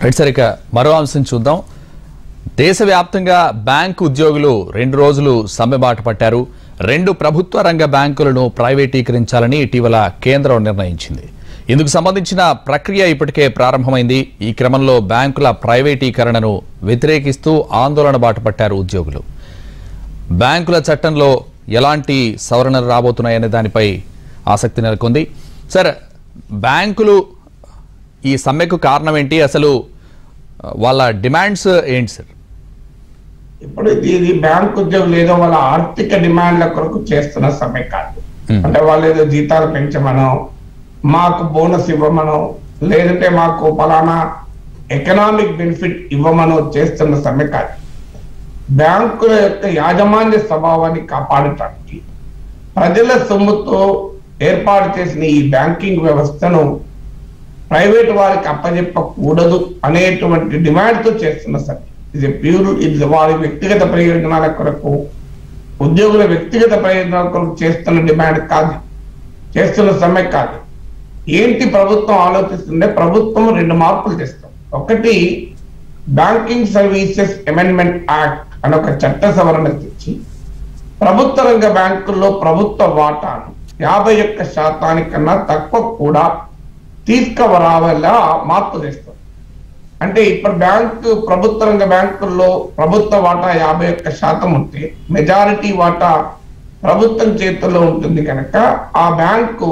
Right sir ఇక మరో అంశం చూద్దాం దేశవ్యాప్తంగా బ్యాంకు ఉద్యోగులు రెండు రోజులు సమ్మెబాట పట్టారు రెండు ప్రభుత్వ రంగ బ్యాంకులను ప్రైవేటీకరించాలని ఇటీవల కేంద్రం నిర్ణయించింది ఇందుకు సంబంధించిన ప్రక్రియ ఇప్పటికే ప్రారంభమైంది ఈ క్రమంలో బ్యాంకుల ప్రైవేటీకరణను వ్యతిరేకిస్తూ ఆందోళన బాట పట్టారు ఉద్యోగులు బ్యాంకుల చట్టంలో ఎలాంటి సవరణలు రాబోతున్నాయనే దానిపై ఆసక్తి నెలకొంది సార్ బ్యాంకులు ఈ సమ్మెకు కారణం ఏంటి అసలు ఆ, వాళ్ళ డిమాండ్స్ ఏంటి సార్ ఇప్పుడు ఇది ఇది బ్యాంక్ ఉద్యోగులు ఏదో వాళ్ళ ఆర్థిక డిమాండ్ల కొరకు చేస్తున్న సమ్మె కాదు Hmm. అంటే వాళ్ళు ఏదో జీతాలు పెంచమనో మాకు బోనస్ ఇవ్వమనో లేదంటే మాకు ఫలానా ఎకనామిక్ బెనిఫిట్ ఇవ్వమనో చేస్తున్న సమ్మె కాదు బ్యాంకుల యొక్క యాజమాన్య స్వభావాన్ని కాపాడటానికి ప్రజల సొమ్ముతో ఏర్పాటు చేసిన ఈ బ్యాంకింగ్ వ్యవస్థను ప్రైవేట్ వారికి అప్పజెప్పకూడదు అనేటువంటి డిమాండ్ తో చేస్తున్న సమ్మె ఇది ప్యూర్ ఇది వారి వ్యక్తిగత ప్రయోజనాల కొరకు ఉద్యోగుల వ్యక్తిగత ప్రయోజనాల కొరకు చేస్తున్న డిమాండ్ కాదు చేస్తున్న సమ్మె కాదు ఏంటి ప్రభుత్వం ఆలోచిస్తుంటే ప్రభుత్వం రెండు మార్పులు చేస్తాం ఒకటి బ్యాంకింగ్ సర్వీసెస్ అమెండ్మెంట్ యాక్ట్ అని ఒక చట్ట సవరణ తెచ్చి ప్రభుత్వ రంగ బ్యాంకుల్లో ప్రభుత్వ వాటాను యాభై ఒక్క శాతానికన్నా తక్కువ కూడా తీసుకురావాలా మార్పు తెస్తాం అంటే ఇప్పుడు బ్యాంకు ప్రభుత్వ రంగ బ్యాంకుల్లో ప్రభుత్వ వాటా యాభై ఒక్క శాతం ఉంటే మెజారిటీ వాటా ప్రభుత్వం చేతుల్లో ఉంటుంది కనుక ఆ బ్యాంకు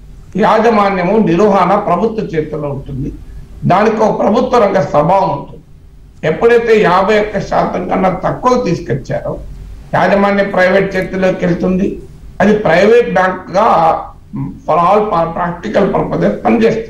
యాజమాన్యము నిర్వహణ ప్రభుత్వ చేతుల్లో ఉంటుంది దానికి ఒక ప్రభుత్వ రంగ స్వభావం ఉంటుంది ఎప్పుడైతే యాభై ఒక్క శాతం కన్నా తక్కువ తీసుకొచ్చారో యాజమాన్యం ప్రైవేట్ చేతిలోకి వెళ్తుంది అది ప్రైవేట్ బ్యాంక్ గా ఫర్ ఆల్ ప్రాక్టికల్ పర్పజెస్ పనిచేస్తుంది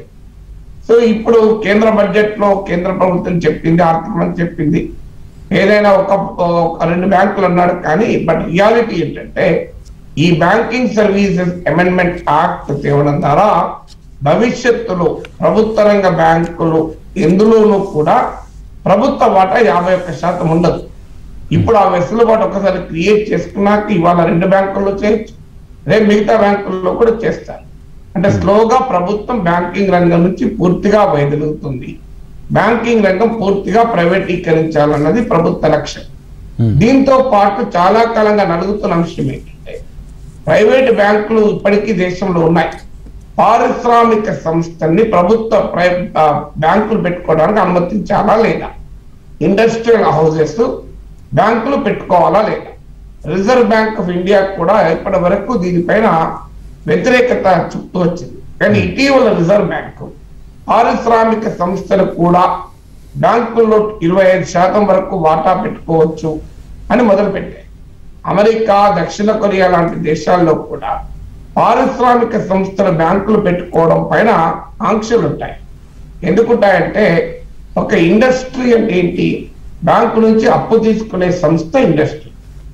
సో ఇప్పుడు కేంద్ర బడ్జెట్ లో కేంద్ర ప్రభుత్వం చెప్పింది ఆర్థిక మంత్రి చెప్పింది ఏదైనా ఒక ఒక రెండు బ్యాంకులు అన్నాడు కానీ బట్ రియాలిటీ ఏంటంటే ఈ బ్యాంకింగ్ సర్వీసెస్ అమెండ్మెంట్ యాక్ట్ తేవడం ద్వారా భవిష్యత్తులో ప్రభుత్వ రంగ బ్యాంకులు ఎందులోనూ కూడా ప్రభుత్వ వాటా యాభై ఒక్క శాతం ఉండదు ఇప్పుడు ఆ వెసులుబాటు ఒకసారి క్రియేట్ చేసుకున్నాక ఇవాళ రెండు బ్యాంకుల్లో చేయొచ్చు రేపు మిగతా బ్యాంకుల్లో కూడా చేస్తారు అంటే స్లోగా ప్రభుత్వం బ్యాంకింగ్ రంగం నుంచి పూర్తిగా వైదొలుగుతుంది బ్యాంకింగ్ రంగం పూర్తిగా ప్రైవేటీకరించాలన్నది ప్రభుత్వ లక్ష్యం దీంతో పాటు చాలా కాలంగా నలుగుతున్న అంశం ఏంటంటే ప్రైవేట్ బ్యాంకులు ఇప్పటికీ దేశంలో ఉన్నాయి పారిశ్రామిక సంస్థల్ని ప్రభుత్వ ప్రై- ఆ, బ్యాంకులు పెట్టుకోవడానికి అనుమతించాలా లేదా ఇండస్ట్రియల్ హౌసెస్ బ్యాంకులు పెట్టుకోవాలా లేదా రిజర్వ్ బ్యాంక్ ఆఫ్ ఇండియా కూడా ఇప్పటి వరకు దీనిపైన వ్యతిరేకత చుట్టూ వచ్చింది కానీ ఇటీవల రిజర్వ్ బ్యాంకు పారిశ్రామిక సంస్థలు కూడా బ్యాంకుల్లో ఇరవై ఐదు శాతం వరకు వాటా పెట్టుకోవచ్చు అని మొదలుపెట్టాయి అమెరికా దక్షిణ కొరియా లాంటి దేశాల్లో కూడా పారిశ్రామిక సంస్థల బ్యాంకులు పెట్టుకోవడం పైన ఆంక్షలు ఉంటాయి ఎందుకుంటాయంటే ఒక ఇండస్ట్రీ అంటే ఏంటి బ్యాంకు నుంచి అప్పు తీసుకునే సంస్థ ఇండస్ట్రీ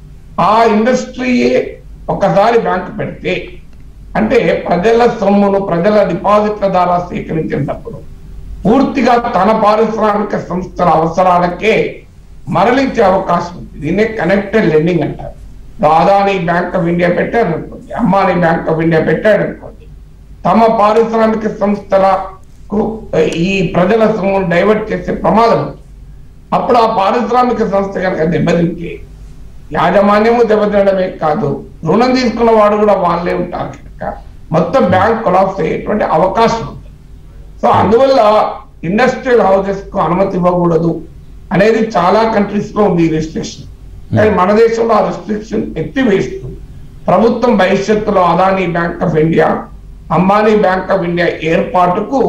ఆ ఇండస్ట్రీయే ఒకసారి బ్యాంకు పెడితే అంటే ప్రజల సొమ్మును ప్రజల డిపాజిట్ల ద్వారా సేకరించేటప్పుడు పూర్తిగా తన పారిశ్రామిక సంస్థల అవసరాలకే మరలించే అవకాశం ఉంది దీన్నే కనెక్టెడ్ లెండింగ్ అంటారు ఇప్పుడు అదాని బ్యాంక్ ఆఫ్ ఇండియా పెట్టారు అనుకోండి అంబానీ బ్యాంక్ ఆఫ్ ఇండియా పెట్టాడు అనుకోండి తమ పారిశ్రామిక సంస్థలకు ఈ ప్రజల సొమ్మును డైవర్ట్ చేసే ప్రమాదం ఉంది అప్పుడు ఆ పారిశ్రామిక సంస్థ కనుక దెబ్బతింటే యాజమాన్యము దెబ్బతినడమే కాదు రుణం తీసుకున్న వాడు కూడా వాళ్ళే ఉంటారు కనుక మొత్తం బ్యాంక్ కొలాప్స్ అయ్యేటువంటి అవకాశం ఉంది సో అందువల్ల ఇండస్ట్రియల్ హౌసెస్ కు అనుమతి ఇవ్వకూడదు అనేది చాలా కంట్రీస్ లో ఉంది ఈ రెస్ట్రిక్షన్ కానీ మన దేశంలో ఆ రెస్ట్రిక్షన్ ఎత్తివేస్తుంది ప్రభుత్వం భవిష్యత్తులో Adani Bank of India Ambani Bank of India ఏర్పాటుకు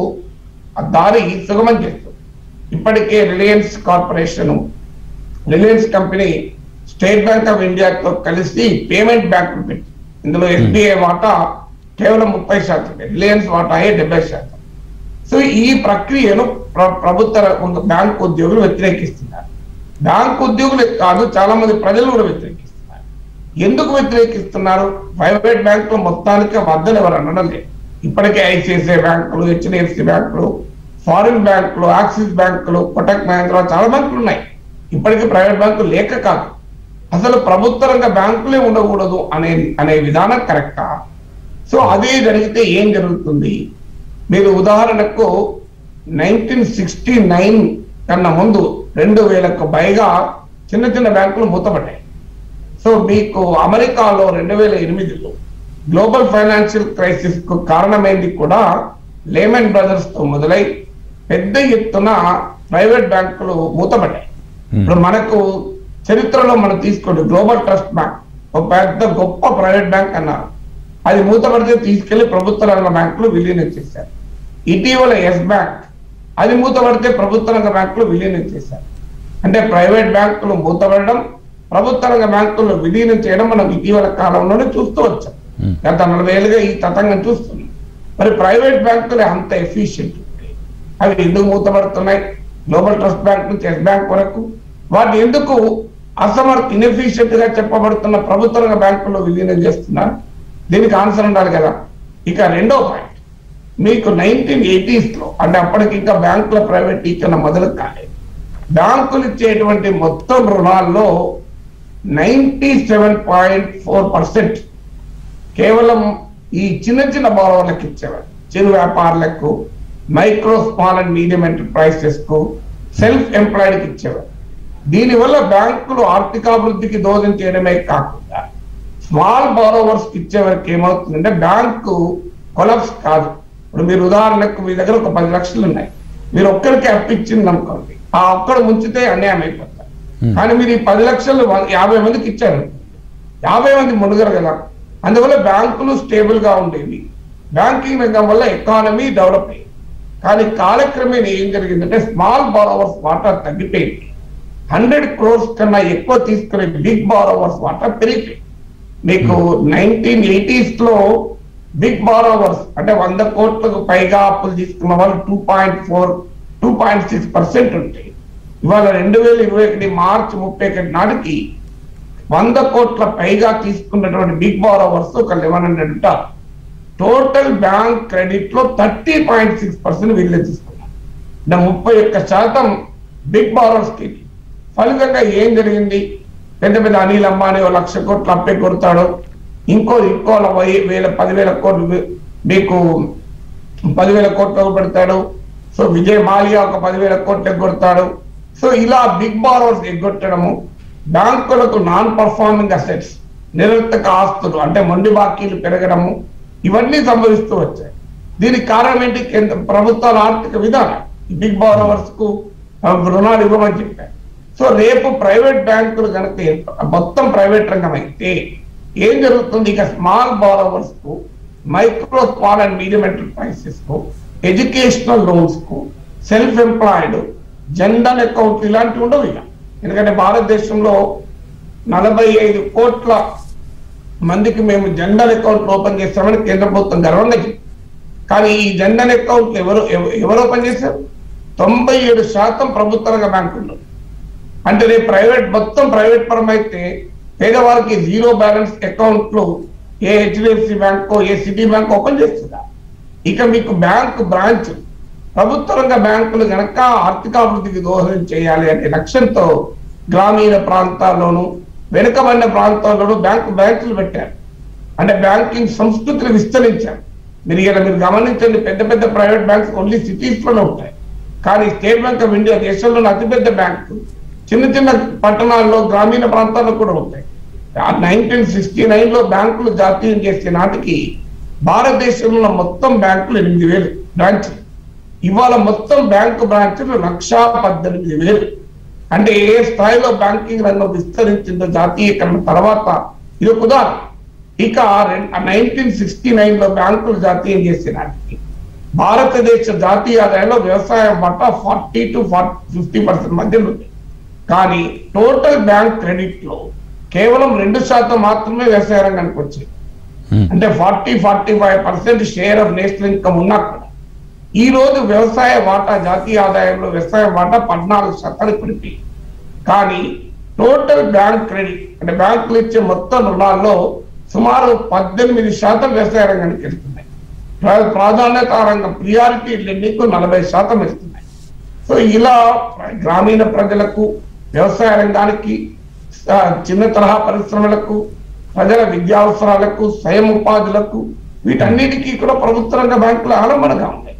ఆ దారి సుగమం చేస్తుంది ఇప్పటికే Reliance corporation Reliance company State Bank of ఇండియాతో కలిసి పేమెంట్ బ్యాంక్ పెట్టి ఇందులో ఎస్బీఐ వాటా కేవలం ముప్పై శాతం రిలయన్స్ వాటాయే డెబ్బై శాతం సో ఈ ప్రక్రియను ప్ర- ప్రభుత్వ రంగ బ్యాంక్ ఉద్యోగులు వ్యతిరేకిస్తున్నారు బ్యాంక్ ఉద్యోగులు కాదు చాలా మంది ప్రజలు కూడా వ్యతిరేకిస్తున్నారు ఎందుకు వ్యతిరేకిస్తున్నారు ప్రైవేట్ బ్యాంకులు మొత్తానికి వద్దలు ఎవరు అనడం లేదు ఇప్పటికే ఐసిఐసిఐ బ్యాంకులు హెచ్డిఎఫ్సి బ్యాంకులు ఫారిన్ బ్యాంకులు యాక్సిస్ బ్యాంకులు కొటక్ మహేంద్ర చాలా బ్యాంకులు ఉన్నాయి ఇప్పటికీ ప్రైవేట్ బ్యాంకులు లేక కాదు అసలు ప్రభుత్వ రంగ బ్యాంకులే ఉండకూడదు అనే అనే విధానం కరెక్టా సో అదే జరిగితే ఏం జరుగుతుంది మీరు ఉదాహరణకు నైన్టీన్ సిక్స్టీ నైన్ కన్నా ముందు రెండు వేలకు పైగా చిన్న చిన్న బ్యాంకులు మూతపడ్డాయి సో మీకు అమెరికాలో రెండు వేల ఎనిమిదిలో గ్లోబల్ ఫైనాన్షియల్ క్రైసిస్ కు కారణమైంది కూడా లేమన్ బ్రదర్స్ తో మొదలై పెద్ద ఎత్తున ప్రైవేట్ బ్యాంకులు మూతపడ్డాయి ఇప్పుడు మనకు చరిత్రలో మనం తీసుకోండి గ్లోబల్ ట్రస్ట్ బ్యాంక్ ఒక పెద్ద గొప్ప ప్రైవేట్ బ్యాంక్ అన్నారు అది మూతపడితే తీసుకెళ్లి ప్రభుత్వ రంగ బ్యాంకులు విలీనం చేశారు ఇటీవల ఎస్ బ్యాంక్ అది మూతపడితే ప్రభుత్వ రంగ బ్యాంకులు విలీనం చేశారు అంటే ప్రైవేట్ బ్యాంకులు మూతపడడం ప్రభుత్వ రంగ బ్యాంకులు విలీనం చేయడం మనం ఇటీవల కాలంలోనే చూస్తూ వచ్చాం Hmm. గత నలభై ఏళ్ళుగా ఈ తతంగం చూస్తున్నాం మరి ప్రైవేట్ బ్యాంకులు అంత ఎఫిషియెంట్ ఉంటాయి అవి ఎందుకు మూతపడుతున్నాయి గ్లోబల్ ట్రస్ట్ బ్యాంక్ నుంచి ఎస్ బ్యాంక్ వరకు వాటిని ఎందుకు అసమర్థ ఇన్ఎఫిషియెంట్ గా చెప్పబడుతున్న ప్రభుత్వ రంగ బ్యాంకుల్లో విలీనం చేస్తున్నారు దీనికి ఆన్సర్ ఉండాలి కదా ఇక రెండో పాయింట్ మీకు నైన్టీన్ ఎయిటీస్ లో అంటే అప్పటికి ఇంకా బ్యాంకుల ప్రైవేటీకరణ మొదలు కాలేదు బ్యాంకులు ఇచ్చేటువంటి మొత్తం రుణాల్లో ninety seven point four percent కేవలం ఈ చిన్న చిన్న బారోవర్లకు ఇచ్చేవారు చిరు వ్యాపారులకు micro small and medium enterprises కు సెల్ఫ్ ఎంప్లాయిడ్ కి ఇచ్చేవారు దీనివల్ల బ్యాంకులు ఆర్థికాభివృద్ధికి దోహదం చేయడమే కాకుండా స్మాల్ బారోవర్స్ కి ఇచ్చేవారికి ఏమవుతుందంటే బ్యాంకు కొలప్స్ కాదు ఇప్పుడు మీరు ఉదాహరణకు మీ దగ్గర ఒక పది లక్షలు ఉన్నాయి మీరు ఒక్కరికి అప్పిచ్చింది అనుకోండి ఆ ఒక్కడు ముంచితే అన్యాయం అయిపోతారు కానీ మీరు ఈ పది లక్షలు వ- యాభై మందికి ఇచ్చారు యాభై మంది మునుగరు కదా అందువల్ల బ్యాంకులు స్టేబుల్ గా ఉండేవి బ్యాంకింగ్ రంగం వల్ల ఎకానమీ డెవలప్ అయ్యింది కానీ కాలక్రమేణా ఏం జరిగిందంటే స్మాల్ బారోవర్స్ వాటా తగ్గిపోయింది హండ్రెడ్ క్రోర్స్ కన్నా ఎక్కువ తీసుకునే బిగ్ బారోవర్స్ వాటా పెరిగిపోయింది మీకు నైన్టీన్ ఎయిటీస్ లో బిగ్ బారోవర్స్ అంటే వంద కోట్లకు పైగా అప్పులు తీసుకున్న వాళ్ళు two point four two point six percent ఉంటాయి ఇవాళ రెండు వేల ఇరవై ఒకటి మార్చి ముప్పై ఒకటి నాటికి వంద కోట్ల పైగా తీసుకున్నటువంటి బిగ్ బారోవర్స్ ఒక లెవెన్ హండ్రెడ్ ఉంటారు టోటల్ బ్యాంక్ క్రెడిట్ లో థర్టీ పాయింట్ సిక్స్ పర్సెంట్ వీళ్ళే తీసుకున్నారు అంటే ముప్పై ఒక్క శాతం బిగ్ బారోవర్స్ కి ఫలితంగా ఏం జరిగింది పెద్ద పెద్ద అనిల్ అంబానీ ఓ లక్ష కోట్లు అప్పే కొడతాడు ఇంకో ఇంకో వెయ్యి- వేల పదివేల కోట్లు మీ- మీకు పదివేల కోట్లు పెడతాడు సో విజయ్ మాలియా ఒక పదివేల కోట్లు ఎగ్గొడతాడు సో ఇలా బిగ్ బారోవర్స్ ఎగ్గొట్టడము బ్యాంకులకు నాన్ పర్ఫార్మింగ్ అసెట్స్ నిరర్థక ఆస్తులు అంటే మొండి బాకీలు పెరగడము ఇవన్నీ సంభవిస్తూ వచ్చాయి దీనికి కారణం ఏంటి కేంద్ర ప్రభుత్వాల ఆర్థిక విధానం ఈ బిగ్ బారోవర్స్ కు ఆ, రుణాలు ఇవ్వమని చెప్పారు సో రేపు ప్రైవేట్ బ్యాంకులు కనుక ఏర్ప- మొత్తం ప్రైవేట్ రంగం అయితే ఏం జరుగుతుంది ఇక స్మాల్ బారోవర్స్ కు micro small and medium enterprises కు ఎడ్యుకేషనల్ లోన్స్ కు సెల్ఫ్ ఎంప్లాయిడ్ జనరల్ అకౌంట్ ఇలాంటివి ఉండవు ఇక ఎందుకంటే భారతదేశంలో నలభై ఐదు కోట్ల మందికి మేము జనరల్ అకౌంట్ ఓపెన్ చేస్తామని కేంద్ర ప్రభుత్వం గర్వంగా చెప్పింది కానీ ఈ జనరల్ అకౌంట్ ఎవరు ఎవ- ఎవరు ఓపెన్ చేశారు తొంభై ఏడు శాతం ప్రభుత్వ రంగ బ్యాంకుల్లో అంటే రేపు ప్రైవేట్ మొత్తం ప్రైవేట్ పరం అయితే పేదవారికి జీరో బ్యాలెన్స్ అకౌంట్లు ఏ హెచ్డిఎఫ్సి బ్యాంకో ఏ సిటీ బ్యాంక్ ఓపెన్ చేస్తుందా ఇక మీకు బ్యాంక్ బ్రాంచ్ ప్రభుత్వ రంగ బ్యాంకులు గనక ఆర్థికాభివృద్ధికి దోహదం చేయాలి అనే లక్ష్యంతో గ్రామీణ ప్రాంతాల్లోనూ వెనుకబడిన ప్రాంతాల్లోనూ బ్యాంకు బ్రాంచులు పెట్టారు అంటే బ్యాంకింగ్ సంస్కృతిని విస్తరించారు మీరు ఇలా మీరు గమనించండి పెద్ద పెద్ద ప్రైవేట్ బ్యాంక్స్ ఓన్లీ సిటీస్ లోనే ఉంటాయి కానీ స్టేట్ బ్యాంక్ ఆఫ్ ఇండియా దేశంలోని అతిపెద్ద బ్యాంకు చిన్న చిన్న పట్టణాల్లో గ్రామీణ ప్రాంతాల్లో కూడా ఉంటాయి నైన్టీన్ సిక్స్టీ నైన్ లో బ్యాంకులు జాతీయం చేసే నాటికి భారతదేశంలో మొత్తం బ్యాంకులు ఎనిమిది వేలు బ్రాంచ్లు ఇవాళ మొత్తం బ్యాంకు బ్రాంచ్లు లక్షా పద్దెనిమిది వేలు అంటే ఏ స్థాయిలో బ్యాంకింగ్ రంగం విస్తరించిందో జాతీయకరణ తర్వాత ఇది ఒక ఉదాహరణ ఇక నైన్టీన్ సిక్స్టీ నైన్ లో బ్యాంకులు జాతీయం చేసే నాటికి భారతదేశ జాతీయ ఆదాయంలో వ్యవసాయం వాటా ఫార్టీ టు ఫిఫ్టీ పర్సెంట్ మధ్య ఉంది కానీ టోటల్ బ్యాంక్ క్రెడిట్ లో కేవలం రెండు శాతం మాత్రమే వ్యవసాయ రంగానికి వచ్చింది అంటే forty forty five percent share of national income ఉన్నా కూడా ఈ రోజు వ్యవసాయ వాటా జాతీయ ఆదాయంలో వ్యవసాయ వాటా పద్నాలుగు శాతానికి పడిపోయింది కానీ టోటల్ బ్యాంక్ క్రెడిట్ అంటే బ్యాంకులు ఇచ్చే మొత్తం రుణాల్లో సుమారు పద్దెనిమిది శాతం వ్యవసాయ రంగానికి వెళ్తున్నాయి ప్రా- ప్రాధాన్యత రంగం ప్రియారిటీ లెండింగ్ నలభై శాతం ఇస్తున్నాయి సో ఇలా గ్రామీణ ప్రజలకు వ్యవసాయ రంగానికి ఆ, చిన్న తరహా పరిశ్రమలకు ప్రజల విద్యావసరాలకు స్వయం ఉపాధులకు వీటన్నిటికీ కూడా ప్రభుత్వ రంగ బ్యాంకులు ఆలంబనగా ఉన్నాయి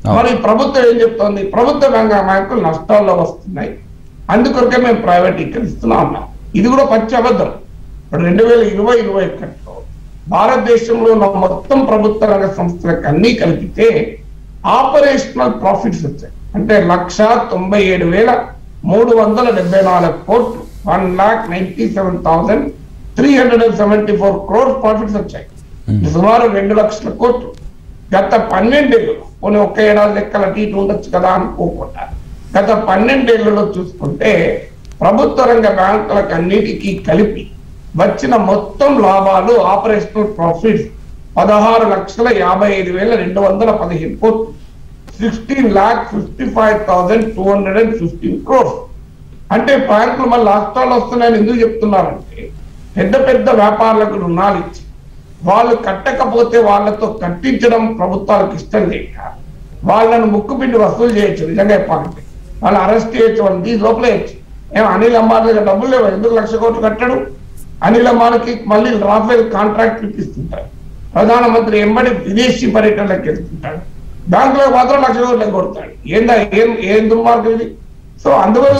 మరి ప్రభుత్వం ఏం చెప్తోంది ప్రభుత్వ రంగ బ్యాంకులు నష్టాల్లో వస్తున్నాయి అందుకొరకే మేము ప్రైవేటీకరిస్తున్నా ఉన్నాం ఇది కూడా పచ్చి అబద్ధం ఇప్పుడు రెండు వేల ఇరవై ఇరవై ఒకటిలో భారతదేశంలో ఉన్న మొత్తం ప్రభుత్వ రంగ సంస్థలకు అన్ని కలిపితే ఆపరేషనల్ ప్రాఫిట్స్ వచ్చాయి అంటే లక్ష తొంభై ఏడు వేల మూడు వందల డెబ్బై నాలుగు కోట్లు one lakh ninety seven thousand three hundred and seventy four crore profits వచ్చాయి ఇది సుమారు రెండు లక్షల కోట్లు గత పన్నెండేళ్ళు పోనీ ఒక్క ఏడాది లెక్కల అటు ఇటు ఉండొచ్చు కదా అనుకోకుండా గత పన్నెండేళ్లలో చూసుకుంటే ప్రభుత్వ రంగ బ్యాంకులకు అన్నిటికీ కలిపి వచ్చిన మొత్తం లాభాలు ఆపరేషనల్ ప్రాఫిట్స్ పదహారు లక్షల యాభై ఐదు వేల రెండు వందల పదిహేను కోట్లు sixteen lakh fifty five thousand two hundred and fifteen crores అంటే బ్యాంకులు మళ్ళీ నష్టాలు వస్తున్నాయని ఎందుకు చెప్తున్నారంటే పెద్ద పెద్ద వ్యాపారులకు రుణాలు ఇచ్చి వాళ్ళు కట్టకపోతే వాళ్ళతో కట్టించడం ప్రభుత్వాలకు ఇష్టం లేక వాళ్ళను ముక్కు పిండి వసూలు చేయొచ్చు నిజంగా చెప్పాలంటే వాళ్ళు అరెస్ట్ చేయొచ్చు వాళ్ళని తీసి లోపలేయచ్చు ఏం అనిల్ అంబానీ దగ్గర డబ్బులు లేవు ఎందుకు లక్ష కోట్లు కట్టడు అనిల్ అంబానీకి మళ్ళీ రాఫేల్ కాంట్రాక్ట్ ఇప్పిస్తుంటారు ప్రధానమంత్రి ఎంబడి విదేశీ పర్యటనలకు వెళ్తుంటాడు బ్యాంకులో మాత్రం లక్ష కోట్లు కొడతాడు ఏందా ఏం ఏం దుర్మార్గం ఇది సో అందువల్ల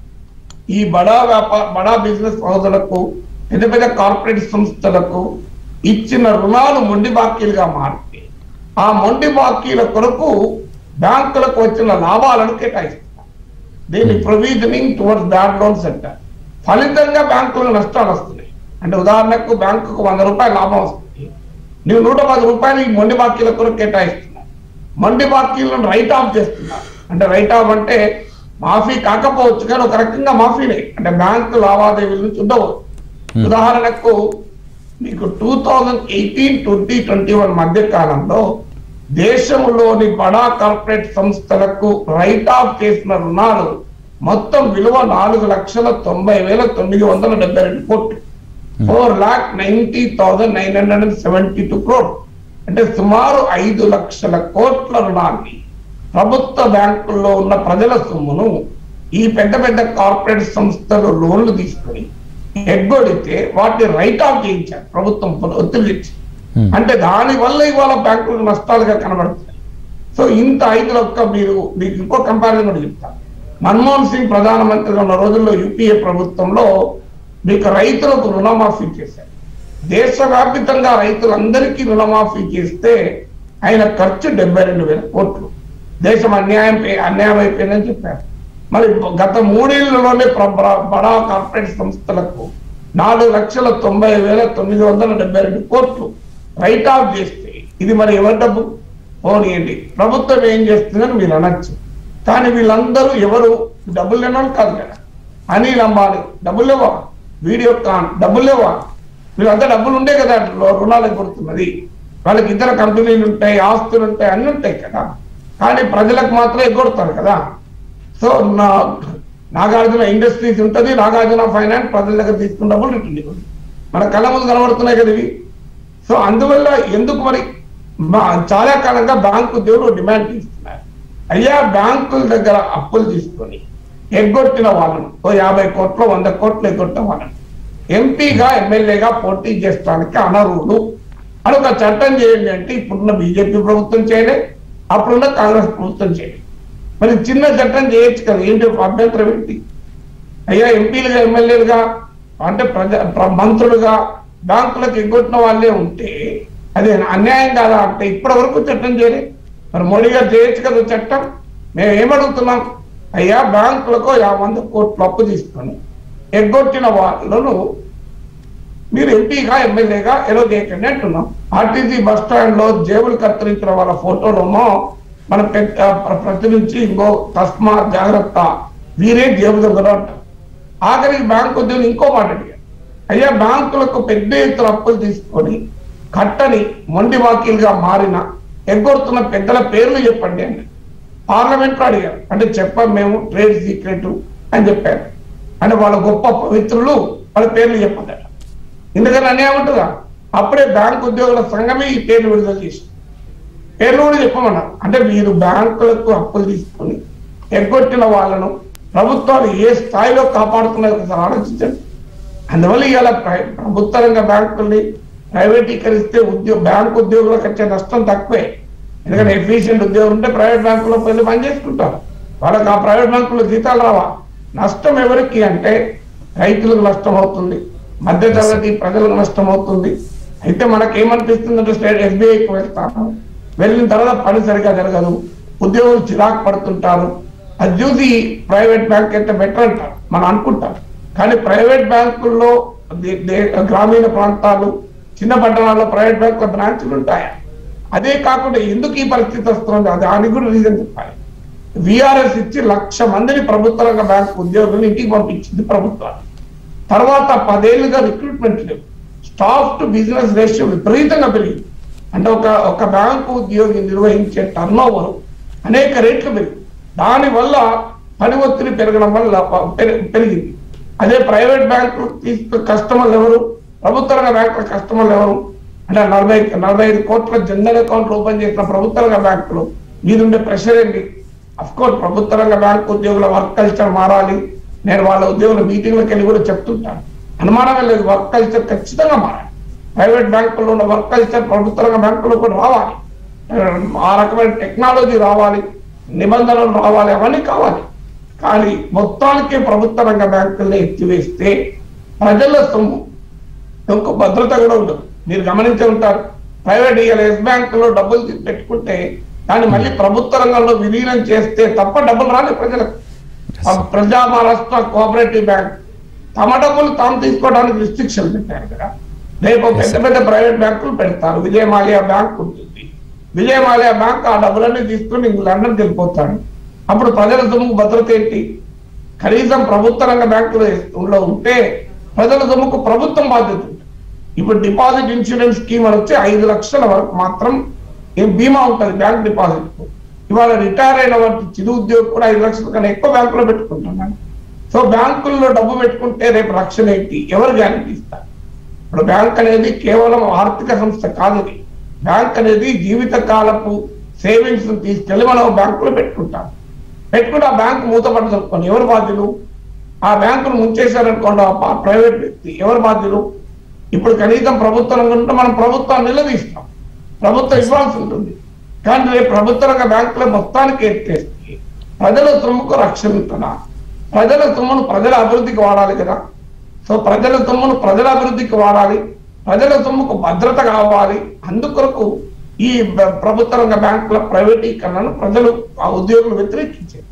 ఈ బడా వ్యాపార బడా బిజినెస్ హౌజులకు పెద్ద పెద్ద కార్పొరేట్ సంస్థలకు ఇచ్చిన రుణాలు మొండి బాకీలుగా మారితే ఆ మొండి బాకీల కొరకు బ్యాంకులకు వచ్చిన లాభాలను కేటాయిస్తున్నారు దీన్ని ప్రొవిజనింగ్ టువర్డ్స్ బ్యాడ్ లోన్స్ అంటారు ఫలితంగా బ్యాంకులకు నష్టాలు వస్తున్నాయి అంటే ఉదాహరణకు బ్యాంకుకు వంద రూపాయలు లాభం వస్తుంది నువ్వు నూట పది రూపాయలు ఈ మొండి బాకీల కొరకు కేటాయిస్తున్నావు మొండి బాకీలను రైట్ ఆఫ్ చేస్తున్నారు అంటే రైట్ ఆఫ్ అంటే మాఫీ కాకపోవచ్చు కానీ ఒక రకంగా మాఫీనే అంటే బ్యాంకు లావాదేవీల నుంచి ఉండవచ్చు ఉదాహరణకు మీకు two thousand eighteen twenty twenty one మధ్య కాలంలో దేశంలోని బడా కార్పొరేట్ సంస్థలకు రైట్ ఆఫ్ చేసిన రుణాలు మొత్తం విలువ నాలుగు లక్షల తొంభై వేల తొమ్మిది వందల డెబ్బై రెండు కోట్లు four lakh ninety thousand nine hundred and seventy two crore అంటే సుమారు ఐదు లక్షల కోట్ల రుణాన్ని ప్రభుత్వ బ్యాంకుల్లో ఉన్న ప్రజల సొమ్మును ఈ పెద్ద పెద్ద కార్పొరేట్ సంస్థలు లోన్లు తీసుకొని ఎగ్గొడితే వాటిని రైట్ ఆఫ్ చేయించారు ప్రభుత్వం ఒత్తిడి తెచ్చి అంటే దాని వల్ల ఇవాళ బ్యాంకులకు నష్టాలుగా కనబడుతున్నాయి సో ఇంత ఐదు లొక్క మీరు మీకు ఇంకో కంపారిజన్ కూడా చెప్తాను మన్మోహన్ సింగ్ ప్రధానమంత్రిగా ఉన్న రోజుల్లో యూపీఏ ప్రభుత్వంలో మీకు రైతులకు రుణమాఫీ చేశారు దేశవ్యాపితంగా రైతులందరికీ రుణమాఫీ చేస్తే ఆయన ఖర్చు డెబ్బై రెండు వేల కోట్లు దేశం అన్యాయం పే- అన్యాయం అయిపోయిందని చెప్పారు మరి గత మూడేళ్లలోనే ప్ర- ప్ర- బడా కార్పొరేట్ సంస్థలకు నాలుగు లక్షల తొంభై వేల తొమ్మిది వందల డెబ్బై రెండు కోట్లు రైట్ ఆఫ్ చేస్తే ఇది మరి ఎవరి డబ్బు పోనీయండి ప్రభుత్వం ఏం చేస్తుందని మీరు అనొచ్చు కానీ వీళ్ళందరూ ఎవరు డబ్బులు లేని వాళ్ళు కాదు కదా అనిల్ అంబానీ డబ్బులు లేవా వీడియోకాన్ డబ్బులు లేవా వీళ్ళంతా డబ్బులు ఉండే కదా రు- రుణాలకు కొడుతున్నది వాళ్ళకి ఇతర కంపెనీలు ఉంటాయి ఆస్తులు ఉంటాయి అన్ని ఉంటాయి కదా కానీ ప్రజలకు మాత్రం ఎగ్గొడతారు కదా సో నా నాగార్జున ఇండస్ట్రీస్ ఉంటుంది నాగార్జున ఫైనాన్స్ ప్రజల దగ్గర తీసుకున్న డబ్బులు ఉంటుంది మన కళ్ళ ముందు కనబడుతున్నాయి కదా ఇవి సో అందువల్ల ఎందుకు మరి మా- చాలా కాలంగా బ్యాంకు ఉద్యోగులు డిమాండ్ చేస్తున్నారు అయ్యా బ్యాంకుల దగ్గర అప్పులు తీసుకొని ఎగ్గొట్టిన వాళ్ళను ఓ యాభై కోట్లు వంద కోట్లు ఎగ్గొట్టిన వాళ్ళను ఎంపీగా ఎమ్మెల్యేగా పోటీ చేసడానికి అనర్హుడు అని ఒక చట్టం చేయండి అంటే ఇప్పుడున్న బీజేపీ ప్రభుత్వం చేయలే అప్పుడున్న కాంగ్రెస్ ప్రభుత్వం చేయలే మరి చిన్న చట్టం చేయొచ్చు కదా ఏంటి అభ్యంతరం ఏంటి అయ్యా ఎంపీలుగా ఎమ్మెల్యేలుగా అంటే ప్రజ ప్ర- మంత్రులుగా బ్యాంకులకు ఎగ్గొట్టిన వాళ్ళే ఉంటే అది అన్యాయం కాదా అంటే ఇప్పటి వరకు చట్టం చేయలే మరి మోడీ గారు చేయొచ్చు కదా చట్టం మేము ఏమడుగుతున్నాం అయ్యా బ్యాంకులకు యా వంద కోట్లు అప్పు తీసుకొని ఎగ్గొట్టిన వాళ్ళను మీరు ఎంపీగా ఎమ్మెల్యేగా ఎలా చేయకండి అంటున్నాం ఆర్టీసీ బస్ స్టాండ్ లో జేబులు కత్తిరించిన వాళ్ళ ఫోటోలోనో మన పెద్ద ప్ర- ప్రతి నుంచి ఇంకో తస్మా జాగ్రత్త వీరే జేబు దగ్గర అంటారు ఆఖరికి బ్యాంకు ఉద్యోగులు ఇంకో మాట అడిగారు అయ్యా బ్యాంకులకు పెద్ద ఎత్తున అప్పులు తీసుకొని కట్టని మొండి వాకీలుగా మారిన ఎగ్గొడుతున్న పెద్దల పేర్లు చెప్పండి అని పార్లమెంట్ లో అడిగారు అంటే చెప్పం మేము ట్రేడ్ సీక్రెట్ అని చెప్పారు అంటే వాళ్ళ గొప్ప పవిత్రులు వాళ్ళ పేర్లు చెప్పదట ఎందుకని అన్యాయం ఉంటుందా అప్పుడే బ్యాంక్ ఉద్యోగుల సంఘమే ఈ పేర్లు విడుదల చేసింది పేర్లు కూడా చెప్పమన్నారు అంటే మీరు బ్యాంకులకు అప్పులు తీసుకొని ఎగ్గొట్టిన వాళ్ళను ప్రభుత్వాలు ఏ స్థాయిలో కాపాడుతున్నాయో ఒకసారి ఆలోచించండి అందువల్ల ఇవాళ ప్ర- ప్రభుత్వ రంగ బ్యాంకుల్ని ప్రైవేటీకరిస్తే ఉద్యోగ బ్యాంకు ఉద్యోగులకు వచ్చే నష్టం తక్కువే ఎందుకంటే ఎఫిషియెంట్ ఉద్యోగం ఉంటే ప్రైవేట్ బ్యాంకులో వెళ్ళి పని చేసుకుంటారు వాళ్ళకి ఆ ప్రైవేట్ బ్యాంకులో జీతాలు రావా నష్టం ఎవరికి అంటే రైతులకు నష్టం అవుతుంది మధ్య తరగతి ప్రజలకు నష్టం అవుతుంది అయితే మనకి ఏమనిపిస్తుందంటే స్టేట్ ఎస్బీఐకి వెళ్తాను వెళ్ళిన తర్వాత పని సరిగా జరగదు ఉద్యోగులు చిరాకు పడుతుంటారు అది చూసి ప్రైవేట్ బ్యాంక్ అయితే బెటర్ అంటారు మనం అనుకుంటాం కానీ ప్రైవేట్ బ్యాంకుల్లో దే- దే- గ్రామీణ ప్రాంతాలు చిన్న పట్టణాల్లో ప్రైవేట్ బ్యాంకుల బ్రాంచ్లు ఉంటాయా అదే కాకుండా ఎందుకు ఈ పరిస్థితి వస్తుంది అది దానికి కూడా రీజన్ చెప్పాలి విఆర్ఎస్ ఇచ్చి లక్ష మందిని ప్రభుత్వ రంగ బ్యాంకు ఉద్యోగులను ఇంటికి పంపించింది ప్రభుత్వం తర్వాత పదేళ్లుగా రిక్రూట్మెంట్ లేవు స్టాఫ్ టు బిజినెస్ రేషియో విపరీతంగా పెరిగింది అంటే ఒక ఒక బ్యాంకు ఉద్యోగి నిర్వహించే టర్న్ ఓవర్ అనేక రేట్లు పెరిగింది దానివల్ల పని ఒత్తిడి పెరగడం వల్ల ప- పెరి- పెరిగింది అదే ప్రైవేట్ బ్యాంకు తీసుకు కస్టమర్లు ఎవరు ప్రభుత్వ రంగ బ్యాంకుల కస్టమర్లు ఎవరు అంటే నలభై నలభై ఐదు కోట్ల జనరల్ అకౌంట్ ఓపెన్ చేసిన ప్రభుత్వ రంగ బ్యాంకులు మీదుండే ప్రెషర్ ఏంటి అఫ్ కోర్స్ ప్రభుత్వ రంగ బ్యాంకు ఉద్యోగుల వర్క్ కల్చర్ మారాలి నేను వాళ్ళ ఉద్యోగుల మీటింగ్లకు వెళ్ళి కూడా చెప్తుంటాను అనుమానమే లేదు వర్క్ కల్చర్ ఖచ్చితంగా మారాలి ప్రైవేట్ బ్యాంకుల్లో ఉన్న వర్క్ కల్చర్ ప్రభుత్వ రంగ బ్యాంకుల్లో కూడా రావాలి ఆ రకమైన టెక్నాలజీ రావాలి నిబంధనలు రావాలి అవన్నీ కావాలి కానీ మొత్తానికి ప్రభుత్వ రంగ బ్యాంకుల్ని ఎత్తివేస్తే ప్రజల సొమ్ము ఇంకో భద్రత కూడా ఉండదు మీరు గమనించే ఉంటారు ప్రైవేట్ ఇవాళ ఎస్ బ్యాంక్ లో డబ్బులు తీసి పెట్టుకుంటే దాన్ని మళ్ళీ ప్రభుత్వ రంగంలో విలీనం చేస్తే తప్ప డబ్బులు రాలేదు ప్రజలకు ఆ ప్రజా మహారాష్ట్ర కోఆపరేటివ్ బ్యాంక్ తమ డబ్బులు తాము తీసుకోవడానికి రిస్ట్రిక్షన్ పెట్టారు కదా రేపు పెద్ద పెద్ద ప్రైవేట్ బ్యాంకులు పెడతారు విజయ మాల్యా బ్యాంక్ ఉంటుంది విజయ మాల్యా బ్యాంక్ ఆ డబ్బులన్నీ తీసుకుని ఇంక లండన్కి వెళ్ళిపోతాడు అప్పుడు ప్రజల సొమ్ముకు భద్రత ఏంటి కనీసం ప్రభుత్వ రంగ బ్యాంకులో ఉంటే ప్రజల సొమ్ముకు ప్రభుత్వం బాధ్యత ఉంటుంది ఇప్పుడు డిపాజిట్ ఇన్సూరెన్స్ స్కీమ్ అని వచ్చి ఐదు లక్షల వరకు మాత్రం ఏం బీమా ఉంటుంది బ్యాంక్ డిపాజిట్ కు ఇవాళ రిటైర్ అయిన వాటి చిరు ఉద్యోగి కూడా ఐదు లక్షల కన్నా ఎక్కువ బ్యాంకులో పెట్టుకుంటున్నాను సో బ్యాంకుల్లో డబ్బు పెట్టుకుంటే రేపు రక్షణ ఏంటి ఎవరు గ్యారంటీ ఇస్తారు ఇప్పుడు బ్యాంక్ అనేది కేవలం ఆర్థిక సంస్థ కాదు ఇది. బ్యాంక్ అనేది జీవిత కాలపు సేవింగ్స్ తీసుకెళ్లి మనం బ్యాంకులో పెట్టుకుంటాం పెట్టుకుంటే ఆ బ్యాంకు మూతపడి అనుకోండి ఎవరు బాధ్యులు ఆ బ్యాంకును ముంచేశారనుకోండి ఆ ప్రైవేట్ వ్యక్తి ఎవరు బాధ్యులు ఇప్పుడు కనీసం ప్రభుత్వం ఉంటే మనం ప్రభుత్వాన్ని నిలదీస్తాం ప్రభుత్వం ఇవ్వాల్సి ఉంటుంది కానీ రేపు ప్రభుత్వ రంగ బ్యాంకులో మొత్తానికి ఎత్తేస్తే ప్రజల సొమ్ముకు రక్షణ ఉంటుందా ప్రజల సొమ్మును ప్రజల అభివృద్ధికి వాడాలి కదా సో ప్రజల సొమ్మును ప్రజల అభివృద్ధికి వాడాలి ప్రజల సొమ్ముకు భద్రత కావాలి అందుకొరకు ఈ బ- ప్రభుత్వ రంగ బ్యాంకుల ప్రైవేటీకరణను ప్రజలు ఆ ఉద్యోగులు వ్యతిరేకించారు